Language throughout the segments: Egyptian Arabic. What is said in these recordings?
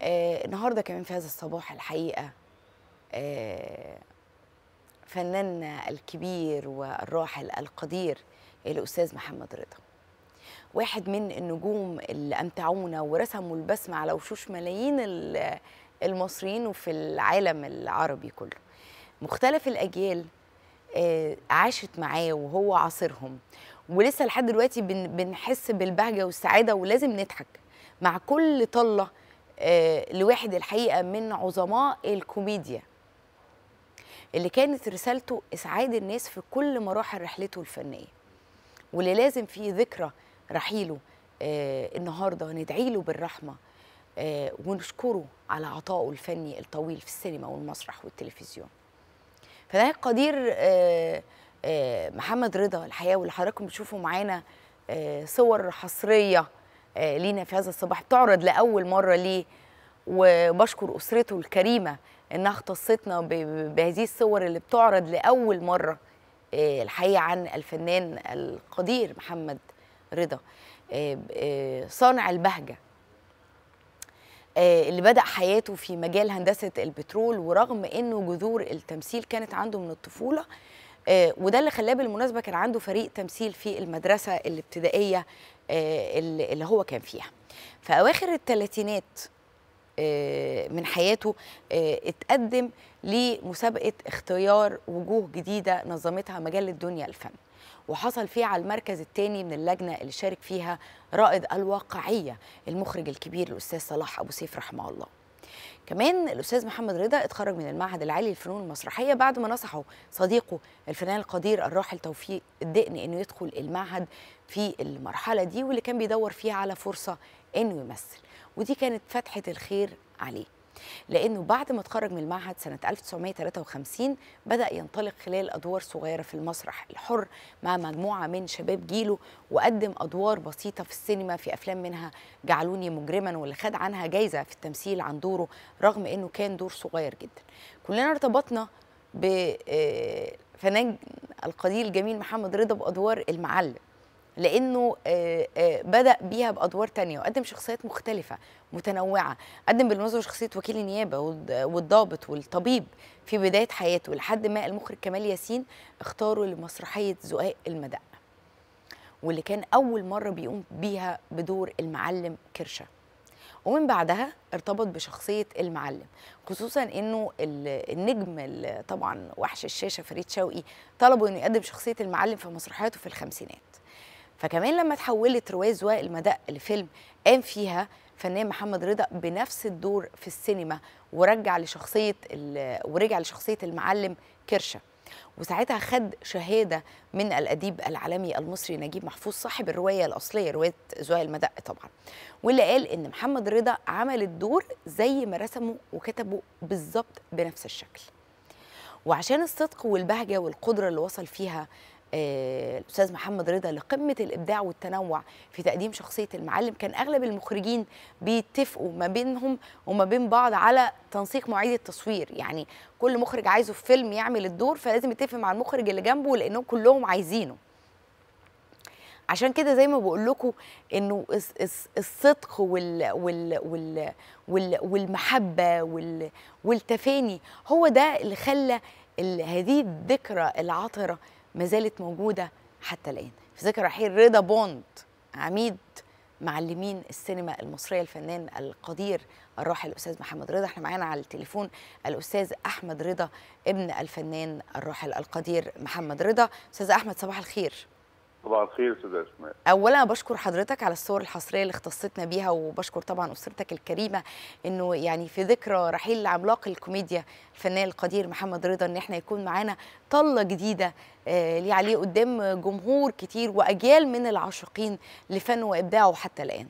آه النهارده كمان في هذا الصباح الحقيقه آه فناننا الكبير والراحل القدير الاستاذ محمد رضا واحد من النجوم اللي امتعونا ورسموا البسمه على وشوش ملايين ال- المصريين وفي العالم العربي كله مختلف الاجيال آه، عاشت معاه وهو عاصرهم ولسه لحد دلوقتي بن- بنحس بالبهجه والسعاده ولازم نضحك مع كل طله آه، لواحد الحقيقه من عظماء الكوميديا اللي كانت رسالته اسعاد الناس في كل مراحل رحلته الفنيه واللي لازم في ذكرى رحيله آه النهارده ندعي له بالرحمه آه ونشكره على عطائه الفني الطويل في السينما والمسرح والتلفزيون فده القدير آه آه محمد رضا الحقيقه واللي حضراتكم بتشوفوا معانا آه صور حصريه آه لينا في هذا الصباح بتعرض لاول مره ليه وبشكر اسرته الكريمه انها اختصتنا ب- ب- بهذه الصور اللي بتعرض لاول مره آه، الحقيقه عن الفنان القدير محمد رضا آه، آه، صانع البهجه آه، اللي بدأ حياته في مجال هندسة البترول ورغم انه جذور التمثيل كانت عنده من الطفولة آه، وده اللي خلاه بالمناسبة كان عنده فريق تمثيل في المدرسة الابتدائية آه، اللي اللي هو كان فيها في أواخر الثلاثينات آه، من حياته آه، اتقدم لمسابقة اختيار وجوه جديدة نظمتها مجلة دنيا الفن وحصل فيه على المركز الثاني من اللجنة اللي شارك فيها رائد الواقعية المخرج الكبير الأستاذ صلاح أبو سيف رحمه الله كمان الأستاذ محمد رضا اتخرج من المعهد العالي للفنون المسرحية بعد ما نصحه صديقه الفنان القدير الراحل توفيق الدقن إنه يدخل المعهد في المرحلة دي واللي كان بيدور فيها على فرصة إنه يمثل ودي كانت فتحة الخير عليه لانه بعد ما اتخرج من المعهد سنه 1953 بدا ينطلق خلال ادوار صغيره في المسرح الحر مع مجموعه من شباب جيله وقدم ادوار بسيطه في السينما في افلام منها جعلوني مجرما واللي خد عنها جايزه في التمثيل عن دوره رغم انه كان دور صغير جدا كلنا ارتبطنا بفنان القدير الجميل محمد رضا بادوار المعلم لانه آه، آه، بدا بيها بادوار تانية وقدم شخصيات مختلفه متنوعه قدم بالمناسبه شخصيه وكيل النيابه والض- والضابط والطبيب في بدايه حياته لحد ما المخرج كمال ياسين اختاره لمسرحيه زقاق المدق واللي كان اول مره بيقوم بيها بدور المعلم كرشه ومن بعدها ارتبط بشخصيه المعلم خصوصا انه ال- النجم ال- طبعا وحش الشاشه فريد شوقي طلبوا انه يقدم شخصيه المعلم في مسرحياته في الخمسينات فكمان لما تحولت روايه زواق المدق لفيلم قام فيها فنان محمد رضا بنفس الدور في السينما ورجع لشخصيه ال- ورجع لشخصيه المعلم كرشه وساعتها خد شهاده من الاديب العالمي المصري نجيب محفوظ صاحب الروايه الاصليه روايه زواق المدق طبعا واللي قال ان محمد رضا عمل الدور زي ما رسمه وكتبه بالظبط بنفس الشكل وعشان الصدق والبهجه والقدره اللي وصل فيها آه، الاستاذ محمد رضا لقمه الابداع والتنوع في تقديم شخصيه المعلم كان اغلب المخرجين بيتفقوا ما بينهم وما بين بعض على تنسيق مواعيد التصوير يعني كل مخرج عايزه في فيلم يعمل الدور فلازم يتفق مع المخرج اللي جنبه لانهم كلهم عايزينه عشان كده زي ما بقول لكم انه الس- الس- الصدق وال وال وال وال والمحبه وال والتفاني هو ده اللي خلى ال- هذه الذكرى العطره ما زالت موجوده حتى الان في ذكرى رحيل رضا بوند عميد معلمين السينما المصريه الفنان القدير الراحل الاستاذ محمد رضا احنا معانا على التليفون الاستاذ احمد رضا ابن الفنان الراحل القدير محمد رضا استاذ احمد صباح الخير صباح الخير استاذ اسماء اولا بشكر حضرتك على الصور الحصريه اللي اختصتنا بيها وبشكر طبعا اسرتك الكريمه انه يعني في ذكرى رحيل عملاق الكوميديا الفنان القدير محمد رضا ان احنا يكون معانا طله جديده آه ليه عليه قدام جمهور كتير واجيال من العاشقين لفنه وابداعه حتى الان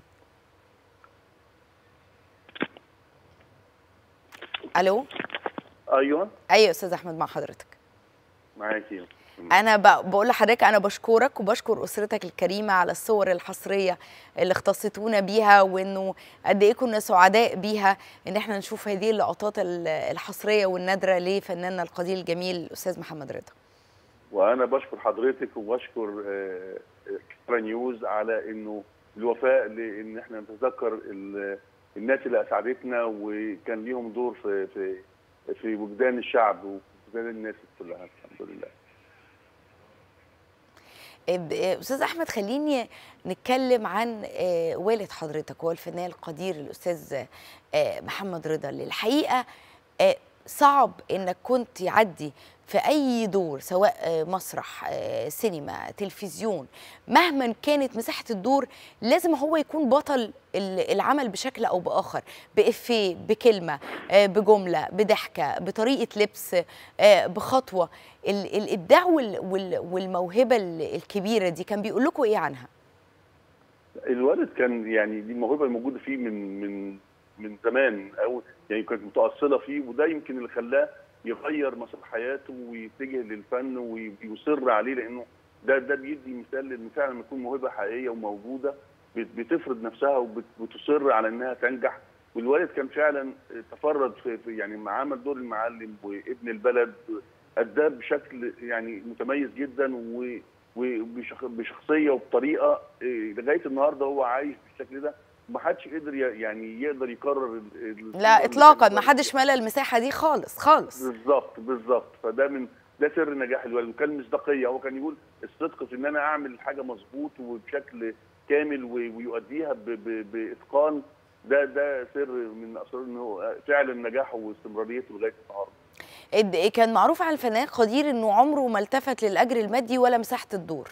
الو ايوه ايوه يا استاذ احمد مع حضرتك معاكي انا ب- بقول لحضرتك انا بشكرك وبشكر اسرتك الكريمه على الصور الحصريه اللي اختصتونا بيها وانه قد ايه كنا سعداء بيها ان احنا نشوف هذه اللقطات ال- الحصريه والنادره لفناننا القدير الجميل الاستاذ محمد رضا وانا بشكر حضرتك وبشكر آه، كترا نيوز على انه الوفاء لان احنا نتذكر ال- الناس اللي اسعدتنا وكان ليهم دور في في في وجدان الشعب ووجدان الناس كلها الحمد لله ب- استاذ احمد خليني نتكلم عن آه، والد حضرتك هو الفنان القدير الاستاذ آه، محمد رضا اللي الحقيقه آه، صعب انك كنت يعدي في اي دور سواء آه، مسرح آه، سينما تلفزيون مهما كانت مساحه الدور لازم هو يكون بطل ال- العمل بشكل او باخر بافيه بكلمه آه، بجمله بضحكه بطريقه لبس آه، بخطوه ال- الابداع وال- وال- والموهبه ال- الكبيره دي كان بيقول لكم ايه عنها الوالد كان يعني دي الموهبه الموجوده فيه من من من زمان او يعني كانت متاصله فيه وده يمكن اللي خلاه يغير مسار حياته ويتجه للفن ويصر عليه لانه ده ده بيدي مثال ان فعلا لما يكون موهبه حقيقيه وموجوده بت- بتفرض نفسها وبتصر على انها تنجح والوالد كان فعلا تفرد في في- يعني مع عمل دور المعلم وابن البلد اداه بشكل يعني متميز جدا و وبشخصيه وبطريقه إيه، لغايه النهارده هو عايش بالشكل ده ما حدش قدر ي- يعني يقدر يكرر ال- ال- لا اللي اطلاقا كان ما حدش ملى المساحه دي خالص خالص بالظبط بالظبط فده من ده سر نجاح الوالد وكان مصداقيه هو كان يقول الصدق في ان انا اعمل حاجه مظبوط وبشكل كامل و- ويؤديها ب- ب- باتقان ده ده سر من اسرار ان هو فعلا نجاحه واستمراريته لغايه النهارده اد- كان معروف عن الفنان القدير انه عمره ما التفت للاجر المادي ولا مساحه الدور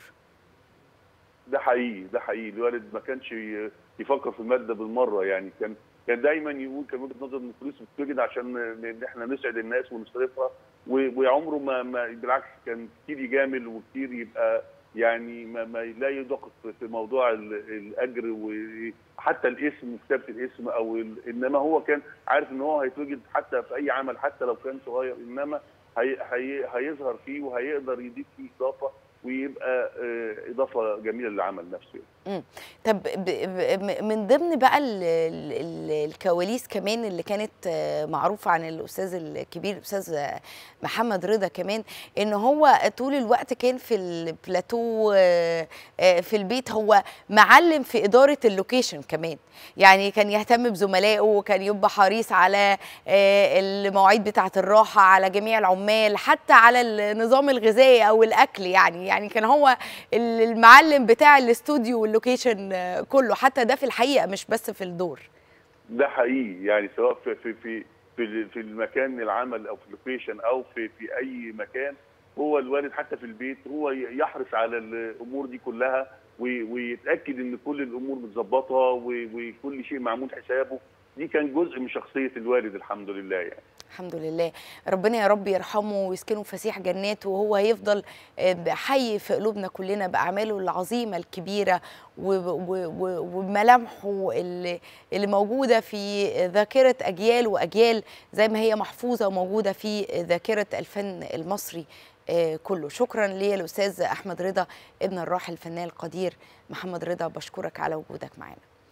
ده حقيقي ده حقيقي الوالد ما كانش ي- يفكر في الماده بالمره يعني كان كان دايما يقول كان وجهه نظر ان الفلوس بتتوجد عشان ان احنا نسعد الناس ونصرفها و- وعمره ما, ما بالعكس كان كتير يجامل وكتير يبقى يعني ما, ما لا يدق في- في موضوع ال- الاجر وحتى الاسم وكتابه الاسم او ال- انما هو كان عارف ان هو هيتوجد حتى في اي عمل حتى لو كان صغير انما هي هي هيظهر فيه وهيقدر يضيف فيه اضافه ويبقى آه، اضافه جميله للعمل نفسه طب ب- ب- م- من ضمن بقى ال ال ال الكواليس كمان اللي كانت آه، معروفه عن الاستاذ الكبير الاستاذ آه، محمد رضا كمان ان هو طول الوقت كان في البلاتو آه، آه، في البيت هو معلم في اداره اللوكيشن كمان يعني كان يهتم بزملائه وكان يبقى حريص على آه، المواعيد بتاعه الراحه على جميع العمال حتى على النظام الغذائي او الاكل يعني يعني كان هو المعلم بتاع الاستوديو واللوكيشن آه، كله حتى ده في الحقيقه مش بس في الدور ده حقيقي يعني سواء في في في في, في المكان العمل او في اللوكيشن او في في اي مكان هو الوالد حتى في البيت هو يحرص على الامور دي كلها وي- ويتاكد ان كل الامور متظبطه و- وكل شيء معمول حسابه دي كان جزء من شخصيه الوالد الحمد لله يعني الحمد لله ربنا يا رب يرحمه ويسكنه فسيح جناته وهو هيفضل آه، حي في قلوبنا كلنا باعماله العظيمه الكبيره و- و- و- وملامحه اللي اللي موجوده في ذاكره اجيال واجيال زي ما هي محفوظه وموجوده في ذاكره الفن المصري آه، كله شكرا ليا الاستاذ احمد رضا ابن الراحل الفنان القدير محمد رضا بشكرك على وجودك معنا